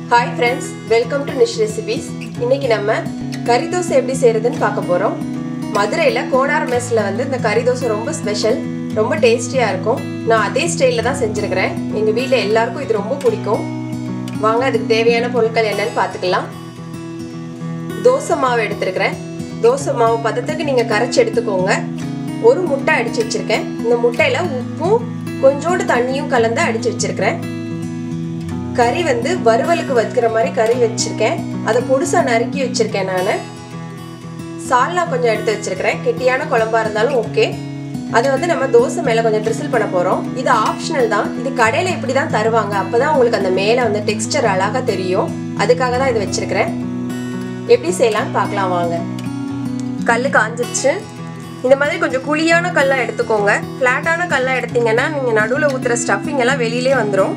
hi friends welcome to Nish recipes இன்னைக்கு நம்ம கறி தோசை எப்படி செய்யறதுன்னு பார்க்க போகிறோம் மதுரையில் கோனார் மெஸ்ஸில் வந்து இந்த கறி தோசை ரொம்ப ஸ்பெஷல் ரொம்ப டேஸ்டியாக இருக்கும் நான் அதே ஸ்டைலில் தான் செஞ்சுருக்கிறேன் எங்கள் வீட்டில் எல்லாருக்கும் இது ரொம்ப பிடிக்கும் வாங்க அதுக்கு தேவையான பொருட்கள் என்னன்னு பார்த்துக்கலாம் தோசை மாவு எடுத்துருக்கிறேன் தோசை மாவு பதத்துக்கு நீங்கள் கரைச்சி எடுத்துக்கோங்க ஒரு முட்டை அடித்து வச்சுருக்கேன் இந்த முட்டையில் உப்பும் கொஞ்சோண்டு தண்ணியும் கலந்து அடித்து வச்சுருக்கிறேன் கறி வந்து வறுவலுக்கு வைக்கிற மாதிரி கறி வச்சிருக்கேன் அதை பொடுசா நறுக்கி வச்சிருக்கேன் நான் சால்னா கொஞ்சம் எடுத்து வச்சிருக்கிறேன் கெட்டியான குழம்பா இருந்தாலும் ஓகே அதை வந்து நம்ம தோசை மேலே கொஞ்சம் ட்ரிசில் பண்ண போகிறோம் இது ஆப்ஷனல் தான் இது கடையில் இப்படி தான் தருவாங்க அப்போ தான் உங்களுக்கு அந்த மேலே வந்து டெக்ஸ்டர் அழகாக தெரியும் அதுக்காக தான் இது வச்சிருக்கிறேன் எப்படி செய்யலாம்னு பார்க்கலாம் வாங்க கல் காஞ்சிருச்சு இந்த மாதிரி கொஞ்சம் குழியான கல்லாக எடுத்துக்கோங்க ஃப்ளாட்டான கல்லாக எடுத்தீங்கன்னா நீங்கள் நடுவில் ஊற்றுற ஸ்டஃபிங் எல்லாம் வெளியிலே வந்துடும்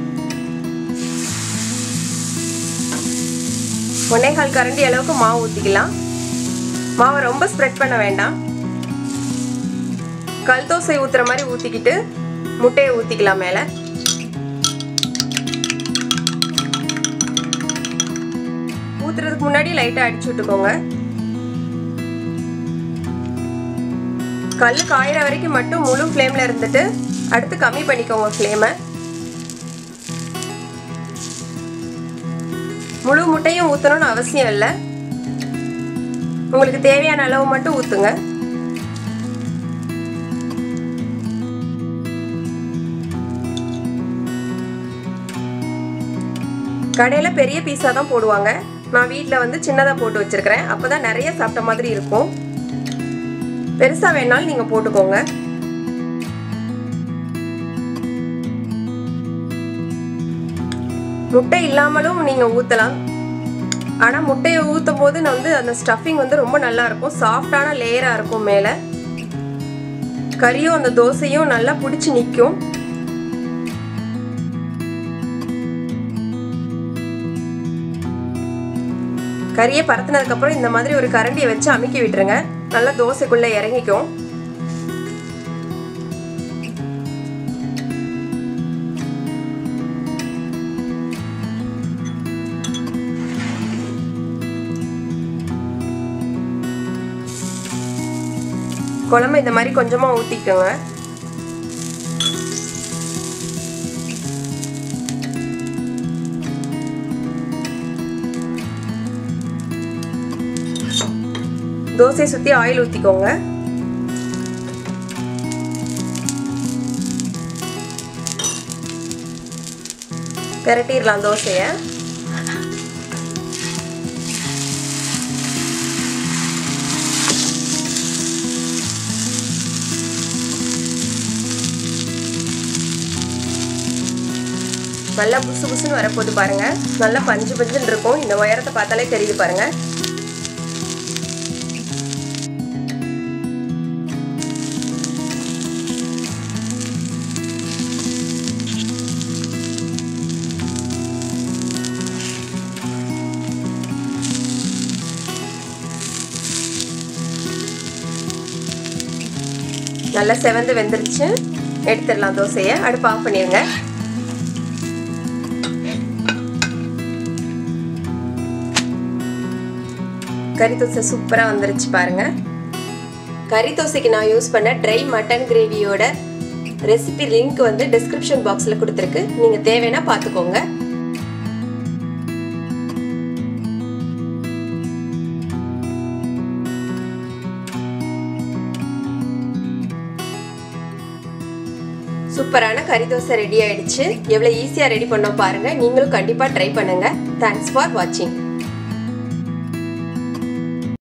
ஒன்னேகால் கரண்டி அளவுக்கு மாவு ஊற்றிக்கலாம் மாவை ரொம்ப ஸ்ப்ரெட் பண்ண வேண்டாம் கல் தோசை ஊற்றுற மாதிரி ஊற்றிக்கிட்டு முட்டையை ஊற்றிக்கலாம் மேலே ஊற்றுறதுக்கு முன்னாடி லைட்டாக அடிச்சு விட்டுக்கோங்க கல் காயிற வரைக்கும் மட்டும் முழு ஃப்ளேமில் இருந்துட்டு அடுத்து கம்மி பண்ணிக்கோங்க ஃப்ளேமை முழு முட்டையும் ஊற்றணும்னு அவசியம் இல்லை உங்களுக்கு தேவையான அளவு மட்டும் ஊற்றுங்க கடையில் பெரிய பீஸாக தான் போடுவாங்க நான் வீட்டில் வந்து சின்னதாக போட்டு வச்சுருக்கிறேன் அப்போ தான் நிறைய சாப்பிட்ட மாதிரி இருக்கும் பெருசாக வேணாலும் நீங்கள் போட்டுக்கோங்க முட்டை இல்லாமலும் நீங்கள் ஊற்றலாம் ஆனால் முட்டையை ஊற்றும் போது நான் வந்து அந்த ஸ்டஃபிங் வந்து ரொம்ப நல்லா இருக்கும் சாஃப்டான லேயராக இருக்கும் மேலே கறியும் அந்த தோசையும் நல்லா பிடிச்சி நிற்கும் கறியை பரத்துனதுக்கப்புறம் இந்த மாதிரி ஒரு கரண்டியை வச்சு அமுக்கி விட்டுருங்க நல்லா தோசைக்குள்ளே இறங்கிக்கும் குழம்பு இந்த மாதிரி கொஞ்சமாக ஊற்றிக்கோங்க தோசையை சுற்றி ஆயில் ஊற்றிக்கோங்க பெரட்டிடலாம் தோசையை நல்லா புசு புசுன்னு வரப்போது பாருங்க நல்லா பஞ்சு பஞ்சுன்னு இருக்கும் இந்த உயரத்தை பார்த்தாலே தெரியுது பாருங்க நல்லா செவந்து வெந்துருச்சு எடுத்துடலாம் தோசையை அடுப்பு ஆஃப் பண்ணிடுங்க கறி தோசை சூப்பராக வந்துருச்சு பாருங்க கறி தோசைக்கு நான் யூஸ் பண்ண ட்ரை மட்டன் கிரேவியோட ரெசிபி லிங்க் வந்து டிஸ்கிரிப்ஷன் பாக்ஸில் கொடுத்துருக்கு நீங்கள் தேவைன்னா பார்த்துக்கோங்க சூப்பரான கறி தோசை ரெடி ஆயிடுச்சு எவ்வளோ ஈஸியாக ரெடி பண்ணோம் பாருங்கள் நீங்களும் கண்டிப்பாக ட்ரை பண்ணுங்கள் தேங்க்ஸ் ஃபார் வாட்சிங்